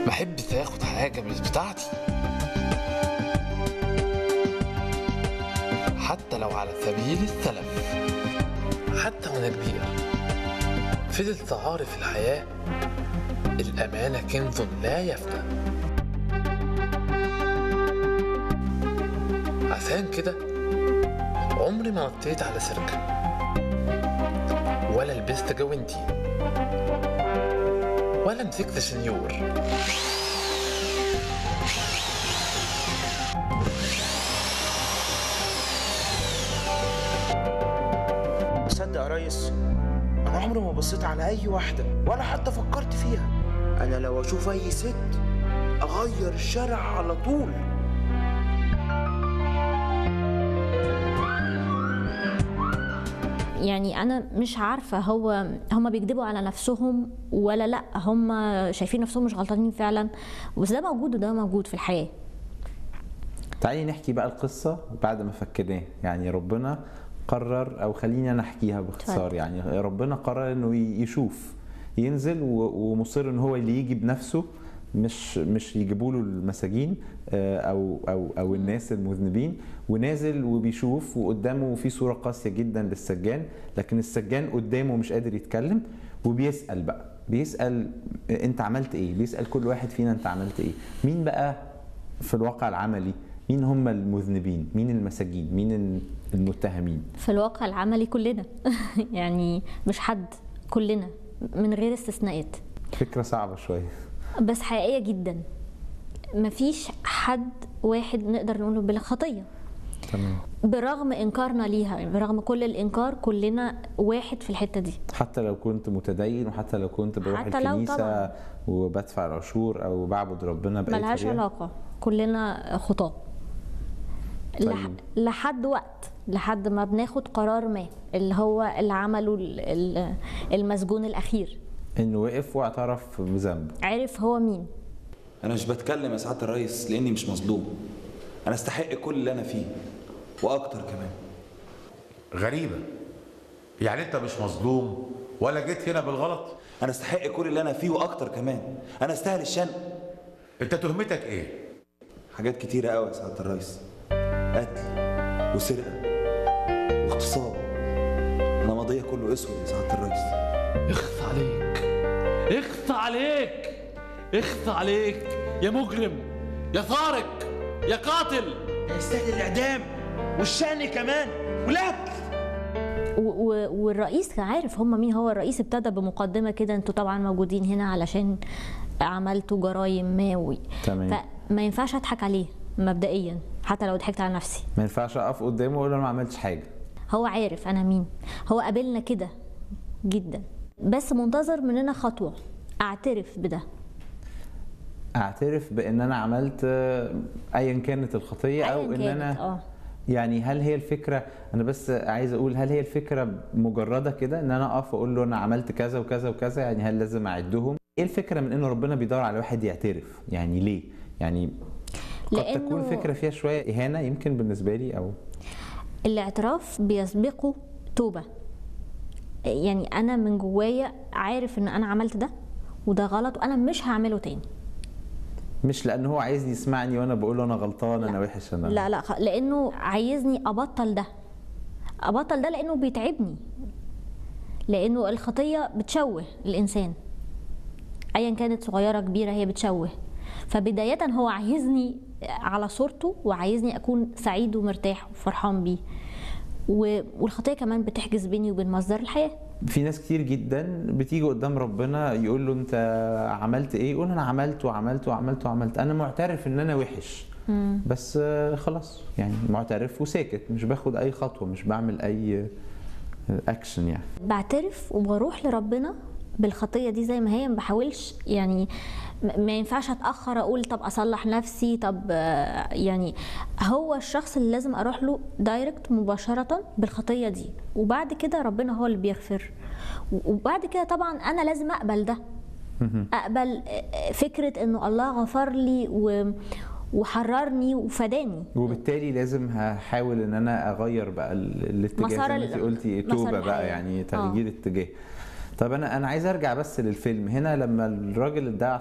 بحب اخد حاجة مش بتاعتي حتى لو على سبيل السلف حتى وانا كبير فضلت عارف الحياة الأمانة كنز لا يفنى عشان كده عمري ما نطيت على سركة ولا لبست جوانتي ولا مسكت سنيور تصدق يا ريس انا عمري ما بصيت على اي واحده ولا حتى فكرت فيها انا لو اشوف اي ست اغير الشارع على طول يعني انا مش عارفه هو هم بيكذبوا على نفسهم ولا لا هم شايفين نفسهم مش غلطانين فعلا بس ده موجود وده موجود في الحياه تعالي نحكي بقى القصة بعد ما فكناه يعني ربنا قرر او خليني انا احكيها باختصار اتفضل. يعني ربنا قرر انه ي- يشوف ينزل و- ومصر ان هو اللي يجي بنفسه مش مش يجيبوا له المساجين آه، او او او الناس المذنبين ونازل وبيشوف وقدامه في صوره قاسيه جدا للسجان لكن السجان قدامه مش قادر يتكلم وبيسال بقى بيسال آه، انت عملت ايه بيسال كل واحد فينا انت عملت ايه مين بقى في الواقع العملي مين هم المذنبين مين المساجين مين المتهمين في الواقع العملي كلنا يعني مش حد كلنا من غير استثناءات فكره صعبه شويه بس حقيقيه جدا مفيش حد واحد نقدر نقوله بلا خطيه تمام برغم انكارنا ليها يعني برغم كل الانكار كلنا واحد في الحته دي حتى لو كنت متدين وحتى لو كنت بروح حتى لو الكنيسه طبعاً. وبدفع العشور او بعبد ربنا باي ملهاش طريقة. علاقه كلنا خطاه لح... طيب. لحد وقت لحد ما بناخد قرار ما اللي هو اللي عمله ال- ال- المسجون الاخير انه وقف واعترف بذنب عرف هو مين انا مش بتكلم يا سعاده الريس لاني مش مظلوم انا استحق كل اللي انا فيه واكتر كمان غريبة يعني انت مش مظلوم ولا جيت هنا بالغلط انا استحق كل اللي انا فيه واكتر كمان انا استاهل الشن انت تهمتك ايه حاجات كتيره قوي يا سعاده الريس قتل وسرقه واغتصاب انا ماضيه كله اسود يا سعاده الريس اخص عليك اخص عليك اخص عليك يا مجرم يا سارق يا قاتل ده يستاهل الاعدام والشان كمان والقتل و- و- والرئيس عارف هم مين هو الرئيس ابتدى بمقدمه كده انتوا طبعا موجودين هنا علشان عملتوا جرايم ما و- تمام. فما ينفعش اضحك عليه مبدئيا حتى لو ضحكت على نفسي ما ينفعش اقف قدامه واقول له انا ما عملتش حاجه هو عارف انا مين هو قابلنا كده جدا بس منتظر مننا خطوه اعترف بده اعترف بان انا عملت آه، ايا كانت الخطيه او أياً ان كانت، انا اه يعني هل هي الفكره انا بس عايز اقول هل هي الفكره مجرده كده ان انا اقف اقول له انا عملت كذا وكذا وكذا يعني هل لازم اعدهم ايه الفكره من ان ربنا بيدور على واحد يعترف يعني ليه يعني قد لأنه- تكون فكره فيها شويه اهانه يمكن بالنسبه لي او الاعتراف بيسبقه توبه يعني انا من جوايا عارف ان انا عملت ده وده غلط وانا مش هعمله تاني مش لان هو عايز يسمعني وانا بقول له انا غلطان انا وحش انا لا لا خ- لانه عايزني ابطل ده ابطل ده لانه بيتعبني لانه الخطيه بتشوه الانسان ايا كانت صغيره كبيره هي بتشوه فبدايه هو عايزني على صورته وعايزني اكون سعيد ومرتاح وفرحان بيه و- والخطيه كمان بتحجز بيني وبين مصدر الحياه في ناس كتير جدا بتيجي قدام ربنا يقول له انت عملت ايه يقول انا عملت وعملت وعملت وعملت انا معترف ان انا وحش بس آه، خلاص يعني معترف وساكت مش باخد اي خطوه مش بعمل اي آه، اكشن يعني بعترف وبروح لربنا بالخطيه دي زي ما هي ما بحاولش يعني م- ما ينفعش اتاخر اقول طب اصلح نفسي طب آه، يعني هو الشخص اللي لازم اروح له دايركت مباشره بالخطيه دي وبعد كده ربنا هو اللي بيغفر و- وبعد كده طبعا انا لازم اقبل ده اقبل آه، فكره انه الله غفر لي و وحررني وفداني وبالتالي لازم هحاول ان انا اغير بقى ال- الاتجاه مسار زي ما انت ال- قلتي مسار توبه بقى الحياة. يعني آه. تغيير اتجاه طب انا انا عايز ارجع بس للفيلم هنا لما الراجل ادعى